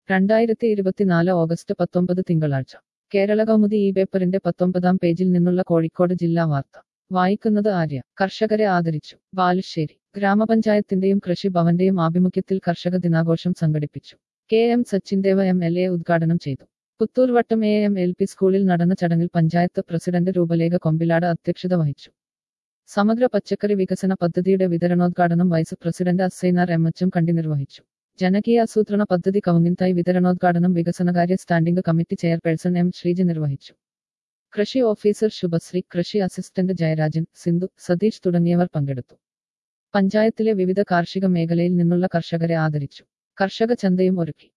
രണ്ടായിരത്തി ഇരുപത്തിനാല് ഓഗസ്റ്റ് പത്തൊമ്പത് തിങ്കളാഴ്ച കേരള കൗമുദി ഈ പേപ്പറിന്റെ പത്തൊമ്പതാം പേജിൽ നിന്നുള്ള കോഴിക്കോട് ജില്ലാ വാർത്ത വായിക്കുന്നത് ആര്യ കർഷകരെ ആദരിച്ചു ബാലുശ്ശേരി ഗ്രാമപഞ്ചായത്തിന്റെയും കൃഷി ഭവന്റെയും ആഭിമുഖ്യത്തിൽ കർഷക ദിനാഘോഷം സംഘടിപ്പിച്ചു K M Sachindev M L A ഉദ്ഘാടനം ചെയ്തു Puthurvattam A M L P സ്കൂളിൽ നടന്ന ചടങ്ങിൽ പഞ്ചായത്ത് പ്രസിഡന്റ് രൂപലേഖ കൊമ്പിലാട് അധ്യക്ഷത വഹിച്ചു സമഗ്ര പച്ചക്കറി വികസന പദ്ധതിയുടെ വിതരണോദ്ഘാടനം vice president Asainar M H M Kandi നിർവഹിച്ചു ജനകീയാസൂത്രണ പദ്ധതി കൗങ്ങിൻതായി വിതരണോദ്ഘാടനം വികസനകാര്യ standing committee chairperson M Sreeja നിർവഹിച്ചു കൃഷി ഓഫീസർ ശുഭശ്രീ കൃഷി അസിസ്റ്റന്റ് ജയരാജൻ സിന്ധു സതീഷ് തുടങ്ങിയവർ പങ്കെടുത്തു പഞ്ചായത്തിലെ വിവിധ കാർഷിക മേഖലയിൽ നിന്നുള്ള കർഷകരെ ആദരിച്ചു കർഷക ചന്തയും ഒരുക്കി